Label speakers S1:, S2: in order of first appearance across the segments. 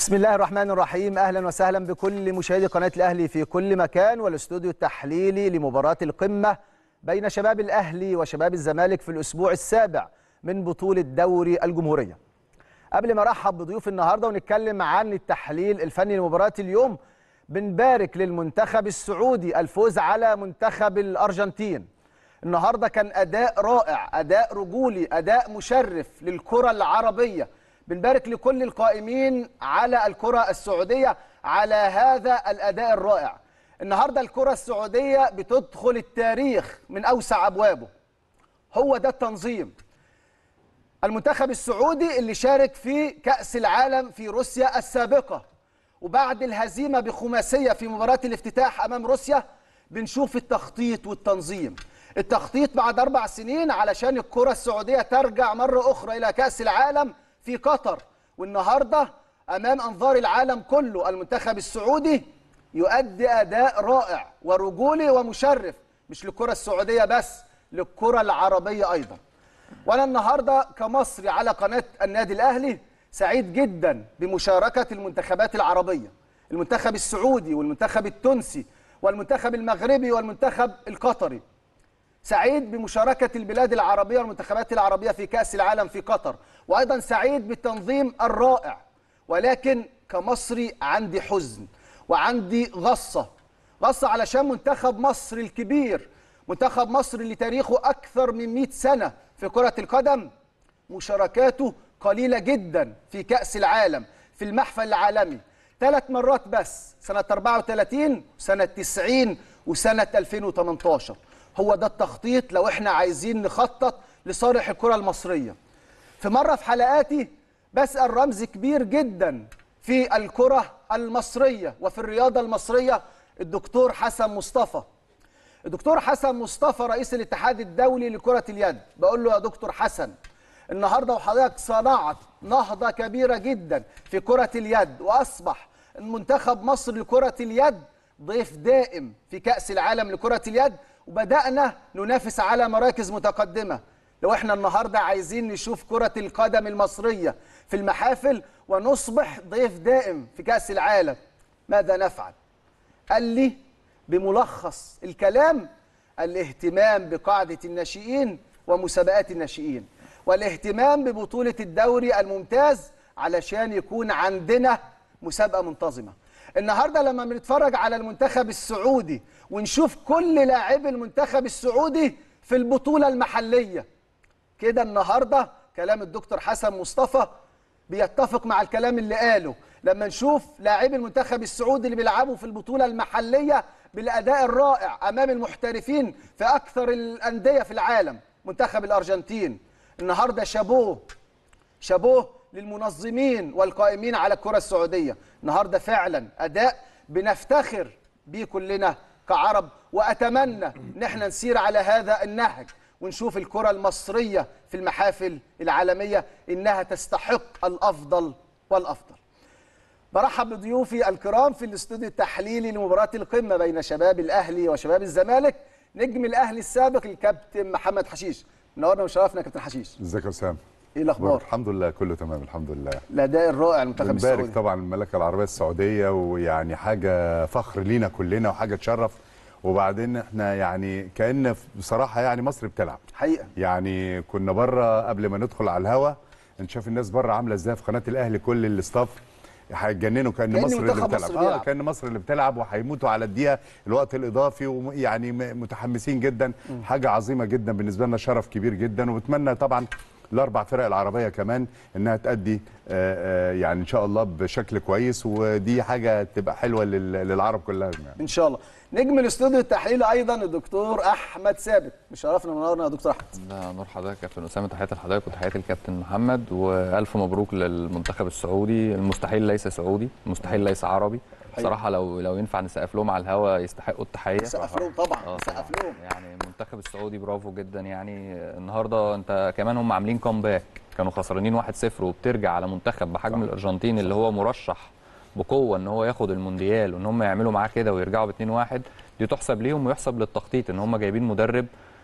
S1: بسم الله الرحمن الرحيم اهلا وسهلا بكل مشاهدي قناه الاهلي في كل مكان والاستوديو التحليلي لمباراه القمه بين شباب الاهلي وشباب الزمالك في الاسبوع السابع من بطوله دوري الجمهوريه. قبل ما ارحب بضيوف النهارده ونتكلم عن التحليل الفني لمباراه اليوم بنبارك للمنتخب السعودي الفوز على منتخب الارجنتين. النهارده كان اداء رائع، اداء رجولي، اداء مشرف للكره العربيه. بنبارك لكل القائمين على الكرة السعودية على هذا الأداء الرائع النهاردة الكرة السعودية بتدخل التاريخ من أوسع أبوابه هو ده التنظيم المنتخب السعودي اللي شارك في كأس العالم في روسيا السابقة وبعد الهزيمة بخماسية في مباراة الافتتاح أمام روسيا بنشوف التخطيط والتنظيم التخطيط بعد أربع سنين علشان الكرة السعودية ترجع مرة أخرى إلى كأس العالم في قطر والنهارده امام انظار العالم كله المنتخب السعودي يؤدي اداء رائع ورجولي ومشرف مش للكره السعوديه بس للكره العربيه ايضا وانا النهارده كمصري على قناه النادي الاهلي سعيد جدا بمشاركه المنتخبات العربيه المنتخب السعودي والمنتخب التونسي والمنتخب المغربي والمنتخب القطري سعيد بمشاركة البلاد العربية والمنتخبات العربية في كأس العالم في قطر وأيضا سعيد بالتنظيم الرائع ولكن كمصري عندي حزن وعندي غصة غصة علشان منتخب مصر الكبير منتخب مصر اللي تاريخه أكثر من 100 سنة في كرة القدم مشاركاته قليلة جدا في كأس العالم في المحفل العالمي ثلاث مرات بس سنة 34 وسنة 90 وسنة 2018 هو ده التخطيط لو احنا عايزين نخطط لصالح الكرة المصرية في مرة في حلقاتي بسأل رمز كبير جدا في الكرة المصرية وفي الرياضة المصرية الدكتور حسن مصطفى الدكتور حسن مصطفى رئيس الاتحاد الدولي لكرة اليد بقول له يا دكتور حسن النهاردة وحضرتك صنعت نهضة كبيرة جدا في كرة اليد وأصبح المنتخب مصر لكرة اليد ضيف دائم في كأس العالم لكرة اليد وبدأنا ننافس على مراكز متقدمة لو احنا النهاردة عايزين نشوف كرة القدم المصرية في المحافل ونصبح ضيف دائم في كأس العالم ماذا نفعل؟ قال لي بملخص الكلام الاهتمام بقاعدة الناشئين ومسابقات الناشئين والاهتمام ببطولة الدوري الممتاز علشان يكون عندنا مسابقة منتظمة النهارده لما بنتفرج على المنتخب السعودي ونشوف كل لاعبي المنتخب السعودي في البطوله المحليه كده النهارده كلام الدكتور حسن مصطفى بيتفق مع الكلام اللي قاله لما نشوف لاعبي المنتخب السعودي اللي بيلعبوا في البطوله المحليه بالاداء الرائع امام المحترفين في اكثر الانديه في العالم منتخب الارجنتين النهارده شابوه شابوه للمنظمين والقائمين على الكرة السعودية النهاردة فعلا أداء بنفتخر بيه كلنا كعرب وأتمنى ان احنا نسير على هذا النهج ونشوف الكرة المصرية في المحافل العالمية إنها تستحق الأفضل والأفضل برحب بضيوفي الكرام في الاستوديو التحليلي لمباراة القمة بين شباب الأهلي وشباب الزمالك نجم الأهلي السابق الكابتن محمد حشيش منورنا وشرفنا كابتن حشيش
S2: ازيك يا اسامه
S1: ايه الاخبار
S2: الحمد لله كله تمام الحمد لله
S1: الاداء الرائع المنتخب السعودي
S2: بنبارك طبعا المملكه العربيه السعوديه ويعني حاجه فخر لينا كلنا وحاجه تشرف وبعدين احنا يعني كان بصراحه يعني مصر بتلعب
S1: حقيقه
S2: يعني كنا بره قبل ما ندخل على الهوا انت شايف الناس بره عامله ازاي في قناه الاهلي كل الاستاف هيتجننوا كان,
S1: كأن
S2: مصر اللي
S1: منتخب
S2: بتلعب
S1: مصر
S2: اه
S1: بيلعب.
S2: كان مصر اللي بتلعب وهيموتوا على الدقيقه الوقت الاضافي ويعني م- متحمسين جدا حاجه عظيمه جدا بالنسبه لنا شرف كبير جدا وبتمنى طبعا الاربع فرق العربيه كمان انها تأدي آه، آه، يعني ان شاء الله بشكل كويس ودي حاجه تبقى حلوه لل- للعرب كلها يعني.
S1: ان شاء الله نجم الاستوديو التحليلي ايضا الدكتور احمد ثابت مشرفنا منورنا يا دكتور احمد
S3: ده نور حضرتك كابتن اسامه تحياتي لحضرتك وتحياتي الكابتن محمد والف مبروك للمنتخب السعودي المستحيل ليس سعودي المستحيل ليس عربي بصراحه لو لو ينفع نسقف لهم على الهوا يستحقوا التحيه
S1: سقف لهم طبعا
S3: اه
S1: سقف
S3: طبعاً.
S1: لهم
S3: يعني المنتخب السعودي برافو جدا يعني النهارده انت كمان هم عاملين كومباك كانوا خسرانين 1-0 وبترجع على منتخب بحجم الارجنتين اللي هو مرشح بقوه ان هو ياخد المونديال وان هم يعملوا معاه كده ويرجعوا ب 2-1 دي تحسب ليهم ويحسب للتخطيط ان هم جايبين مدرب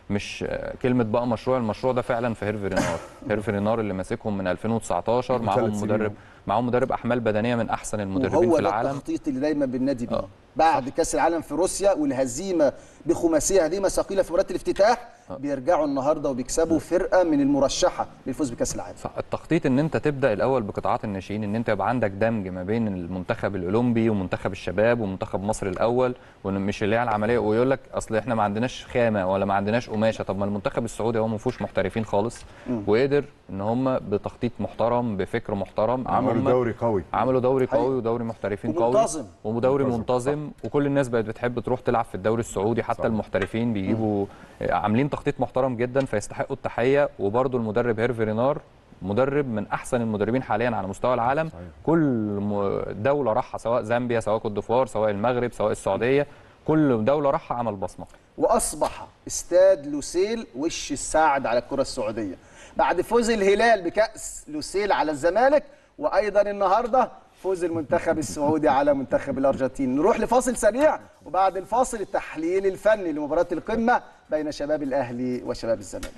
S3: مش آه، كلمه بقى مشروع المشروع ده فعلا في هيرفي رينار هيرفي رينار اللي ماسكهم من 2019
S2: من
S3: معاهم
S2: ثلاث سنين
S3: مدرب
S2: أهو.
S3: معاهم مدرب احمال بدنيه من احسن المدربين
S1: وهو
S3: في
S1: ده
S3: العالم
S1: التخطيط اللي دايما بننادي بيه
S3: آه.
S1: بعد كاس العالم في روسيا والهزيمه بخماسيه هزيمه ثقيله في مباراه الافتتاح بيرجعوا النهارده وبيكسبوا فرقه من المرشحه للفوز بكاس العالم
S3: فالتخطيط ان انت تبدا الاول بقطاعات الناشئين ان انت يبقى عندك دمج ما بين المنتخب الاولمبي ومنتخب الشباب ومنتخب مصر الاول ومش اللي هي العمليه ويقول لك اصل احنا ما عندناش خامه ولا ما عندناش قماشه طب ما المنتخب السعودي هو ما فيهوش محترفين خالص وقدر ان هم بتخطيط محترم بفكر محترم إن
S2: عملوا
S3: هم
S2: دوري قوي
S3: عملوا دوري
S1: حقيقي.
S3: قوي ودوري محترفين قوي
S1: ومنتظم.
S3: ودوري
S2: منتظم،
S3: منتظم وكل الناس بقت بتحب تروح تلعب في الدوري السعودي حتى
S2: صحيح.
S3: المحترفين بيجيبوا عاملين تخطيط محترم جدا فيستحقوا التحيه وبرده المدرب هيرفي رينار مدرب من احسن المدربين حاليا على مستوى العالم
S2: صحيح.
S3: كل م- دوله راحها سواء زامبيا سواء كوت ديفوار سواء المغرب سواء السعوديه كل دوله راحها عمل بصمه
S1: واصبح استاد لوسيل وش السعد على الكره السعوديه بعد فوز الهلال بكاس لوسيل على الزمالك وايضا النهارده فوز المنتخب السعودي على منتخب الارجنتين نروح لفاصل سريع وبعد الفاصل التحليل الفني لمباراه القمه بين شباب الاهلي وشباب الزمالك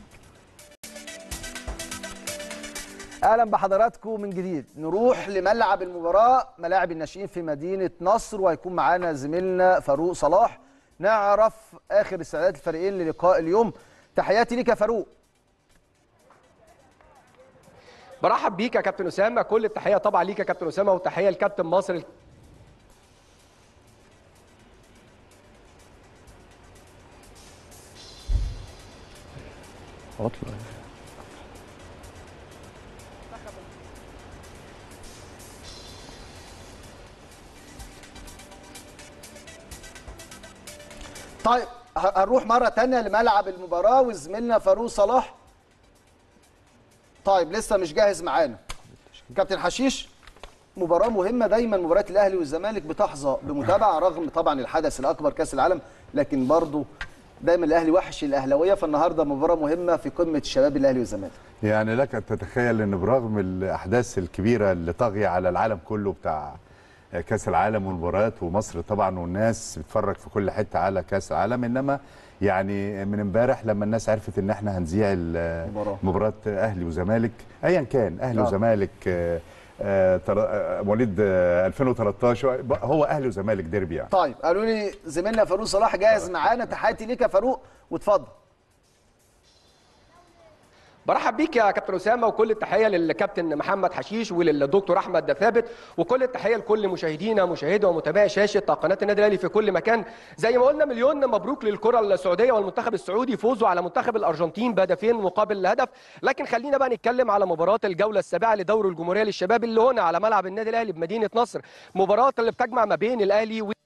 S1: اهلا بحضراتكم من جديد نروح لملعب المباراه ملاعب الناشئين في مدينه نصر وهيكون معانا زميلنا فاروق صلاح نعرف اخر استعدادات الفريقين للقاء اليوم تحياتي ليك يا فاروق
S4: برحب بيك يا كابتن اسامه كل التحيه طبعا ليك يا كابتن اسامه وتحيه لكابتن مصر
S1: طيب ه- هنروح مره تانية لملعب المباراه وزميلنا فاروق صلاح طيب لسه مش جاهز معانا كابتن حشيش مباراه مهمه دايما مباراه الاهلي والزمالك بتحظى بمتابعه رغم طبعا الحدث الاكبر كاس العالم لكن برضه دايما الاهلي وحش الاهلاويه فالنهارده مباراه مهمه في قمه الشباب الاهلي والزمالك
S2: يعني لك ان تتخيل ان برغم الاحداث الكبيره اللي طاغيه على العالم كله بتاع كاس العالم والمباريات ومصر طبعا والناس بتتفرج في كل حته على كاس العالم انما يعني من امبارح لما الناس عرفت ان احنا هنذيع ال-
S1: مباراة.
S2: مباراه اهلي وزمالك ايا كان اهلي
S1: آه.
S2: وزمالك آه، آه، تر- آه، مواليد آه، 2013 هو اهلي وزمالك ديربي يعني
S1: طيب قالوا لي زميلنا فاروق صلاح جاهز معانا تحياتي ليك يا فاروق واتفضل
S4: برحب بيك يا كابتن اسامه وكل التحيه للكابتن محمد حشيش وللدكتور احمد ثابت وكل التحيه لكل مشاهدينا مشاهدي ومتابعي شاشه قناه النادي الاهلي في كل مكان زي ما قلنا مليون مبروك للكره السعوديه والمنتخب السعودي فوزوا على منتخب الارجنتين بهدفين مقابل هدف لكن خلينا بقى نتكلم على مباراه الجوله السابعه لدوري الجمهوريه للشباب اللي هنا على ملعب النادي الاهلي بمدينه نصر مباراه اللي بتجمع ما بين الاهلي و...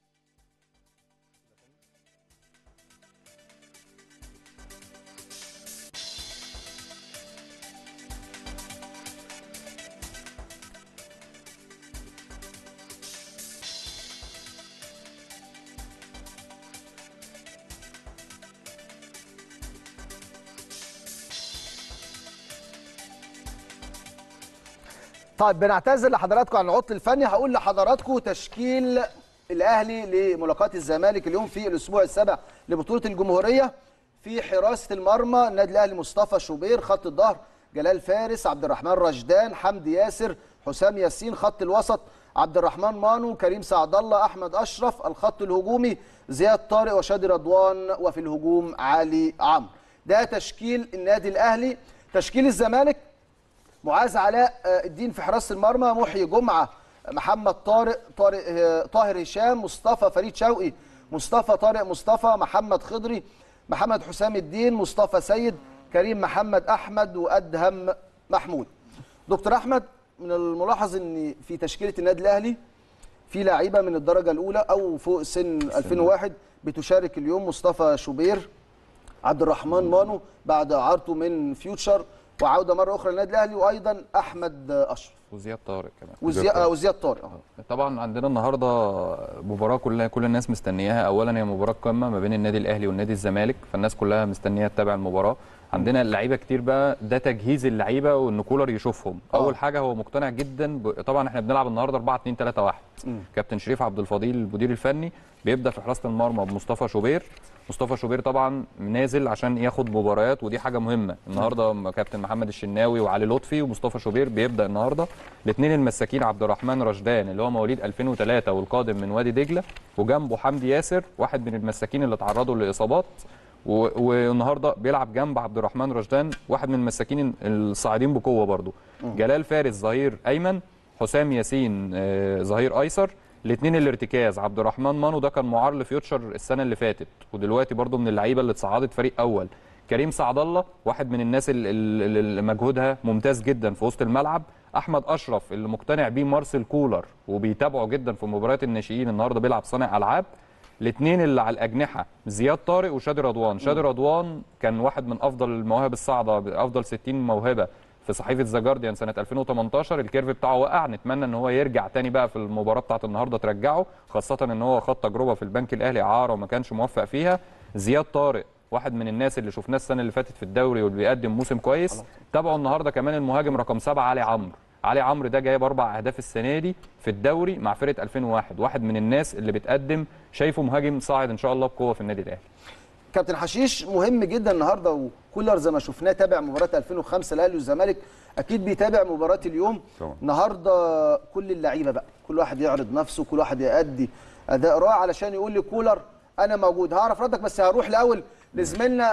S1: طيب بنعتذر لحضراتكم عن العطل الفني هقول لحضراتكم تشكيل الاهلي لملاقاه الزمالك اليوم في الاسبوع السابع لبطوله الجمهوريه في حراسه المرمى النادي الاهلي مصطفى شوبير خط الظهر جلال فارس عبد الرحمن رشدان حمدي ياسر حسام ياسين خط الوسط عبد الرحمن مانو كريم سعد الله احمد اشرف الخط الهجومي زياد طارق وشادي رضوان وفي الهجوم علي عمرو ده تشكيل النادي الاهلي تشكيل الزمالك معاذ علاء آه، الدين في حراسه المرمى محيي جمعه محمد طارق طارق آه، طاهر هشام مصطفى فريد شوقي مصطفى طارق مصطفى محمد خضري محمد حسام الدين مصطفى سيد كريم محمد احمد وادهم محمود دكتور احمد من الملاحظ ان في تشكيله النادي الاهلي في لعيبه من الدرجه الاولى او فوق سن 2001 بتشارك اليوم مصطفى شوبير عبد الرحمن مانو بعد اعارته من فيوتشر وعوده مره اخرى للنادي الاهلي وايضا احمد اشرف
S3: وزياد طارق كمان
S1: وزياد آه، وزياد طارق آه.
S3: طبعا عندنا النهارده مباراه كلها كل الناس مستنياها اولا هي مباراه قمه ما بين النادي الاهلي والنادي الزمالك فالناس كلها مستنيه تتابع المباراه عندنا اللعيبه كتير بقى ده تجهيز اللعيبه وان كولر يشوفهم
S1: آه.
S3: اول حاجه هو مقتنع جدا ب... طبعا احنا بنلعب النهارده 4 2 3 1 كابتن شريف عبد الفضيل المدير الفني بيبدا في حراسه المرمى بمصطفى شوبير مصطفى شوبير طبعا نازل عشان ياخد مباريات ودي حاجه مهمه النهارده كابتن محمد الشناوي وعلي لطفي ومصطفى شوبير بيبدا النهارده الاثنين المساكين عبد الرحمن رشدان اللي هو مواليد 2003 والقادم من وادي دجله وجنبه حمدي ياسر واحد من المساكين اللي تعرضوا لاصابات و- والنهارده بيلعب جنب عبد الرحمن رشدان واحد من المساكين الصاعدين بقوه برضو جلال فارس ظهير ايمن حسام ياسين آه، ظهير ايسر الاثنين الارتكاز عبد الرحمن مانو ده كان معار لفيوتشر السنه اللي فاتت ودلوقتي برضو من اللعيبه اللي اتصعدت فريق اول كريم سعد الله واحد من الناس ال- ال- اللي مجهودها ممتاز جدا في وسط الملعب احمد اشرف اللي مقتنع بيه مارسيل كولر وبيتابعه جدا في مباريات الناشئين النهارده بيلعب صانع العاب الاثنين اللي على الاجنحه زياد طارق وشادي رضوان شادي رضوان كان واحد من افضل المواهب الصاعده افضل 60 موهبه في صحيفه ذا جارديان سنه 2018 الكيرف بتاعه وقع نتمنى ان هو يرجع تاني بقى في المباراه بتاعه النهارده ترجعه خاصه ان هو خد تجربه في البنك الاهلي اعاره وما كانش موفق فيها زياد طارق واحد من الناس اللي شفناه السنه اللي فاتت في الدوري واللي بيقدم موسم كويس تابعوا النهارده كمان المهاجم رقم سبعة علي عمرو علي عمرو ده جايب اربع اهداف السنه دي في الدوري مع فرقه 2001 واحد من الناس اللي بتقدم شايفه مهاجم صاعد ان شاء الله بقوه في النادي الاهلي
S1: كابتن حشيش مهم جدا النهارده وكولر زي ما شفناه تابع مباراه 2005 الاهلي والزمالك اكيد بيتابع مباراه اليوم
S2: طبعا.
S1: النهارده كل اللعيبه بقى كل واحد يعرض نفسه كل واحد يأدي اداء رائع علشان يقول لي كولر انا موجود هعرف ردك بس هروح الاول لزميلنا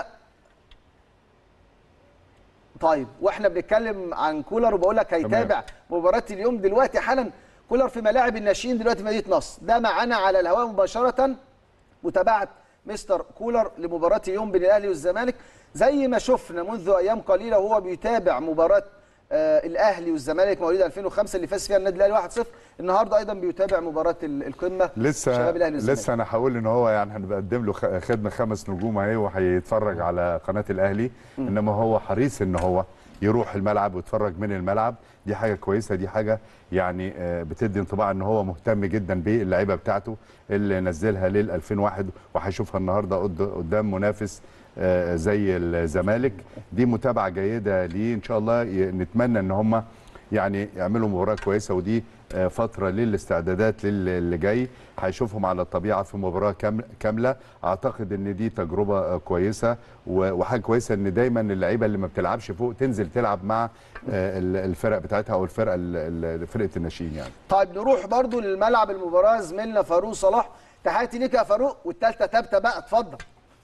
S1: طيب واحنا بنتكلم عن كولر وبقول لك هيتابع مباراه اليوم دلوقتي حالا كولر في ملاعب الناشئين دلوقتي في مدينه نصر ده معانا على الهواء مباشره متابعه مستر كولر لمباراه اليوم بين الاهلي والزمالك زي ما شفنا منذ ايام قليله وهو بيتابع مباراه آه الاهلي والزمالك مواليد 2005 اللي فاز فيها النادي الاهلي 1-0 النهارده ايضا بيتابع مباراه ال- القمه
S2: لسه
S1: شباب الاهلي والزمالك
S2: لسه انا هقول ان هو يعني هنقدم له خ- خدمه خمس نجوم اهي وهيتفرج على قناه الاهلي انما هو حريص ان هو يروح الملعب ويتفرج من الملعب دي حاجه كويسه دي حاجه يعني آه، بتدي انطباع ان هو مهتم جدا باللعيبه بتاعته اللي نزلها ليل 2001 وهيشوفها النهارده قد- قدام منافس آه، زي الزمالك دي متابعه جيده ليه ان شاء الله ي- نتمنى ان هم يعني يعملوا مباراه كويسه ودي آه، فتره للاستعدادات للي جاي هيشوفهم على الطبيعه في مباراه كام- كامله اعتقد ان دي تجربه آه، كويسه و- وحاجه كويسه ان دايما اللعيبه اللي ما بتلعبش فوق تنزل تلعب مع آه، ال- الفرق بتاعتها او الفرقه ال- ال- فرقه الناشئين يعني
S1: طيب نروح برضو للملعب المباراه زميلنا فاروق صلاح تحياتي ليك يا فاروق والثالثه ثابته بقى اتفضل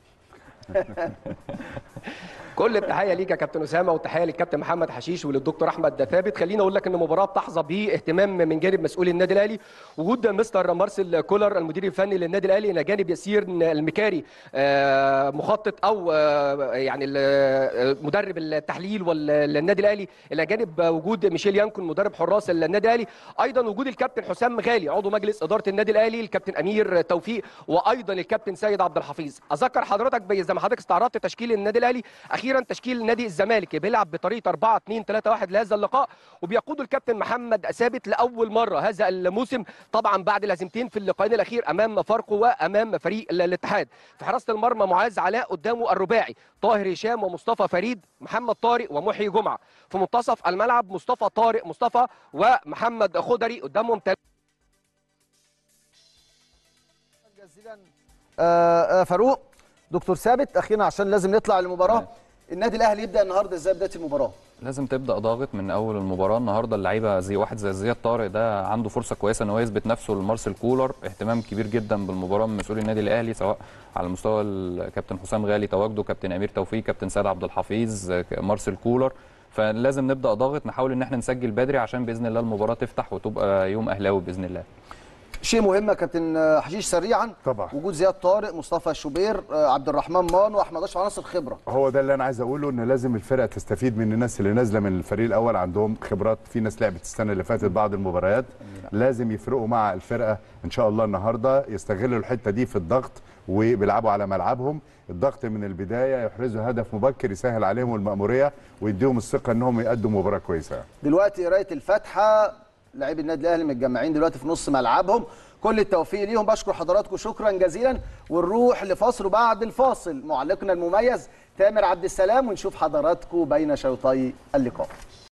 S4: كل التحيه ليك يا كابتن اسامه والتحيه للكابتن محمد حشيش وللدكتور احمد ثابت خليني اقول لك ان المباراه بتحظى باهتمام من جانب مسؤولي النادي الاهلي وجود مستر مارسيل كولر المدير الفني للنادي الاهلي الى جانب ياسير المكاري آه، مخطط او آه، يعني ال- آه، مدرب التحليل والنادي الاهلي الى جانب وجود ميشيل يانكون مدرب حراس النادي الاهلي ايضا وجود الكابتن حسام غالي عضو مجلس اداره النادي الاهلي الكابتن امير توفيق وايضا الكابتن سيد عبد الحفيظ اذكر حضرتك بي- زي ما حضرتك استعرضت تشكيل النادي الاهلي اخيرا تشكيل نادي الزمالك بيلعب بطريقه 4 2 3 1 لهذا اللقاء وبيقود الكابتن محمد ثابت لاول مره هذا الموسم طبعا بعد الهزيمتين في اللقاءين الاخير امام فاركو وامام فريق ال- الاتحاد في حراسه المرمى معاذ علاء قدامه الرباعي طاهر هشام ومصطفى فريد محمد طارق ومحيي جمعه في منتصف الملعب مصطفى طارق مصطفى ومحمد خضري قدامهم تل-
S1: جزيلا آه، آه، فاروق دكتور ثابت اخيرا عشان لازم نطلع للمباراه النادي الاهلي يبدا النهارده ازاي بدايه المباراه
S3: لازم تبدا ضاغط من اول المباراه النهارده اللعيبه زي واحد زي زياد طارق ده عنده فرصه كويسه ان هو يثبت نفسه لمارسيل كولر اهتمام كبير جدا بالمباراه من مسؤولي النادي الاهلي سواء على مستوى الكابتن حسام غالي تواجده كابتن امير توفيق كابتن سيد عبد الحفيظ مارسيل كولر فلازم نبدا ضاغط نحاول ان احنا نسجل بدري عشان باذن الله المباراه تفتح وتبقى يوم اهلاوي باذن الله
S1: شيء مهم يا كابتن آه، حشيش سريعا
S2: طبعا.
S1: وجود زياد طارق مصطفى شوبير آه، عبد الرحمن مان واحمد اشرف عناصر خبره
S2: هو ده اللي انا عايز اقوله ان لازم الفرقه تستفيد من الناس اللي نازله من الفريق الاول عندهم خبرات في ناس لعبت السنه اللي فاتت بعض المباريات لازم يفرقوا مع الفرقه ان شاء الله النهارده يستغلوا الحته دي في الضغط وبيلعبوا على ملعبهم الضغط من البدايه يحرزوا هدف مبكر يسهل عليهم المأموريه ويديهم الثقه انهم يقدموا مباراه كويسه
S1: دلوقتي قرايه الفاتحه لاعبي النادي الاهلي متجمعين دلوقتي في نص ملعبهم كل التوفيق ليهم بشكر حضراتكم شكرا جزيلا ونروح لفاصل وبعد الفاصل معلقنا المميز تامر عبد السلام ونشوف حضراتكم بين شوطي اللقاء